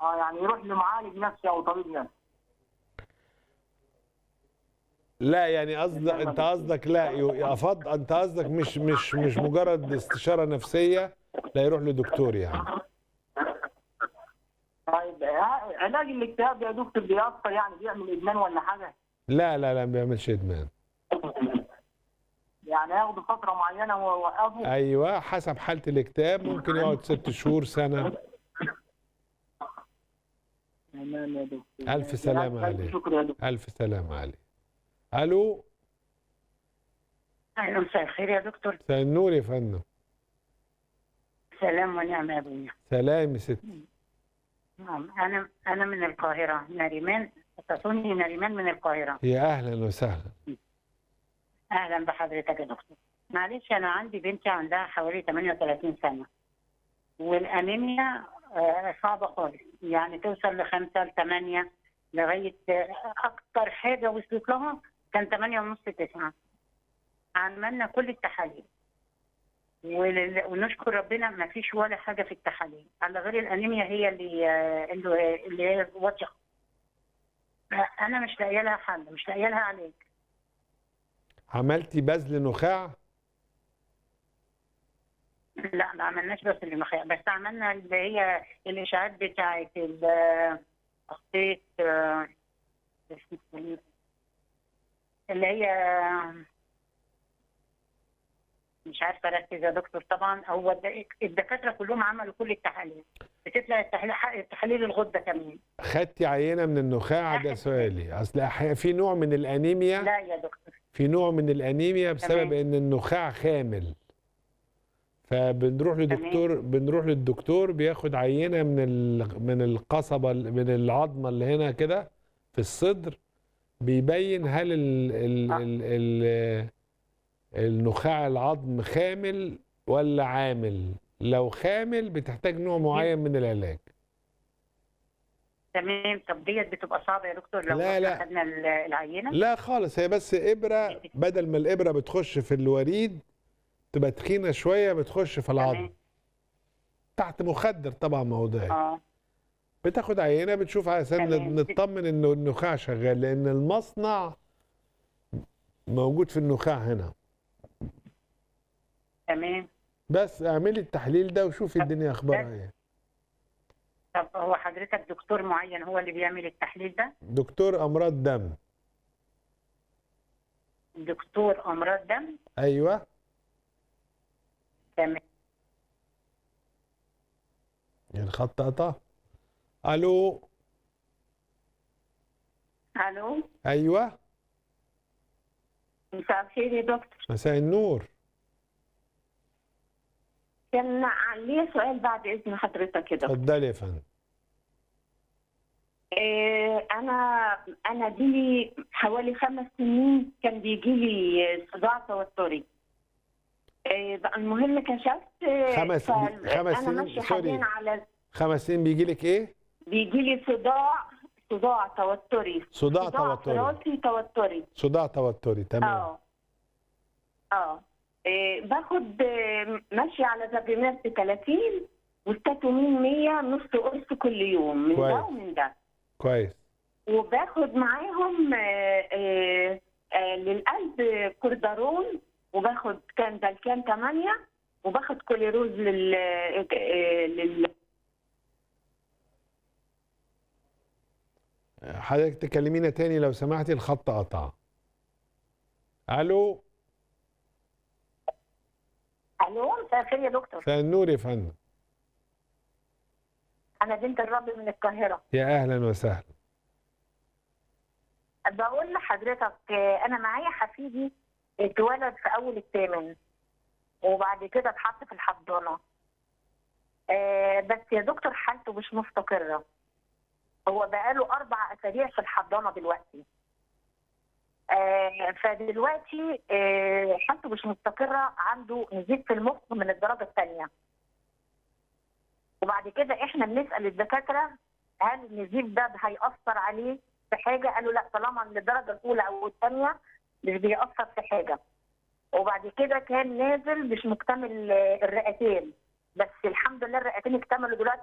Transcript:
اه يعني يروح لمعالج نفسي او طبيب نفسي لا يعني قصدك انت قصدك لا ي- افضل انت قصدك مش مش مش مجرد استشاره نفسيه لا يروح لدكتور يعني طيب ها- علاج الاكتئاب يا دكتور بيأثر يعني بيعمل ادمان ولا حاجه؟ لا لا لا ما بيعملش ادمان يعني ياخدوا فتره معينه ويوقفوا ايوه حسب حاله الاكتئاب ممكن يقعد ست شهور سنه تمام يا دكتور ألف سلامة ألف عليك. شكر يا دكتور الف سلامه عليه الو اهلا مساء الخير يا دكتور مساء النور يا فندم سلام ونعم يا ابويا سلام يا ست نعم انا انا من القاهره نريمان اتصلني نريمان من القاهره يا اهلا وسهلا اهلا بحضرتك يا دكتور معلش انا عندي بنتي عندها حوالي 38 سنه والانيميا آه، صعبه خالص يعني توصل لخمسه لثمانيه لغايه آه، اكتر حاجه وصلت لها كان 8 ونص 9 عملنا كل التحاليل ولل- ونشكر ربنا ما فيش ولا حاجه في التحاليل على غير الانيميا هي اللي آه، اللي اللي هي واضحه انا مش لاقيه لها حل مش لاقيه لها علاج عملتي بذل نخاع لا ما عملناش بس المخيع بس عملنا اللي هي الاشاعات بتاعت ال- خطيط آه، اللي هي مش عارفه اركز يا دكتور طبعا هو الد- الدكاتره كلهم عملوا كل التحاليل بتطلع التحاليل تحاليل الغده كمان خدتي عينه من النخاع ده سؤالي اصل أحيانا في نوع من الانيميا لا يا دكتور في نوع من الانيميا بسبب تمام. ان النخاع خامل فبنروح لدكتور بنروح للدكتور بياخد عينه من ال- من القصبه من العظمه اللي هنا كده في الصدر بيبين هل ال ال آه. ال ال النخاع العظم خامل ولا عامل لو خامل بتحتاج نوع معين من العلاج تمام طب ديت بتبقى صعبه يا دكتور لو لا، إحنا لا. خدنا ال- العينه لا خالص هي بس ابره بدل ما الابره بتخش في الوريد تبقى تخينه شويه بتخش في العظم تمام. تحت مخدر طبعا موضعي اه بتاخد عينه بتشوف على اساس تمام. نطمن انه النخاع شغال لان المصنع موجود في النخاع هنا تمام بس اعملي التحليل ده وشوفي الدنيا اخبارها ايه طب هو حضرتك دكتور معين هو اللي بيعمل التحليل ده دكتور امراض دم دكتور امراض دم ايوه تمام الخط قطع الو الو ايوه مساء الخير يا دكتور مساء النور كان لي سؤال بعد اذن حضرتك يا دكتور اتفضلي يا فندم إيه انا انا دي حوالي خمس سنين كان بيجي لي صداع توتري إيه بقى المهم كشفت إيه، خمس- فال- خمس انا سنين؟ ماشيه سوري. حاليا على خمس سنين بيجي لك ايه بيجي لي صداع صداع توتري صداع في توتري راسي توتري صداع توتري تمام اه اه إيه باخد إيه، ماشيه على زابيمات 30 والتاتومين 100 نص قرص كل يوم من كويس. ده ومن ده كويس وباخد معاهم آه، آه، آه، للقلب كوردارون وباخد كان كان 8 وباخد كوليروز لل آه، لل حضرتك تكلمينا تاني لو سمحتي الخط قطع الو الو مساء الخير يا دكتور مساء النور يا فندم انا بنت الرب من القاهره يا اهلا وسهلا بقول لحضرتك آه، انا معايا حفيدي اتولد في اول الثامن وبعد كده اتحط في الحضانه آه، بس يا دكتور حالته مش مستقره هو بقاله اربع اسابيع في الحضانه دلوقتي آه، فدلوقتي آه، حالته مش مستقره عنده نزيف في المخ من الدرجه الثانيه وبعد كده احنا بنسال الدكاتره هل النزيف ده هيأثر عليه في حاجه قالوا لا طالما من الدرجه الاولى او الثانيه مش بيأثر في حاجه وبعد كده كان نازل مش مكتمل آه، الرئتين بس الحمد لله الرئتين اكتملوا دلوقتي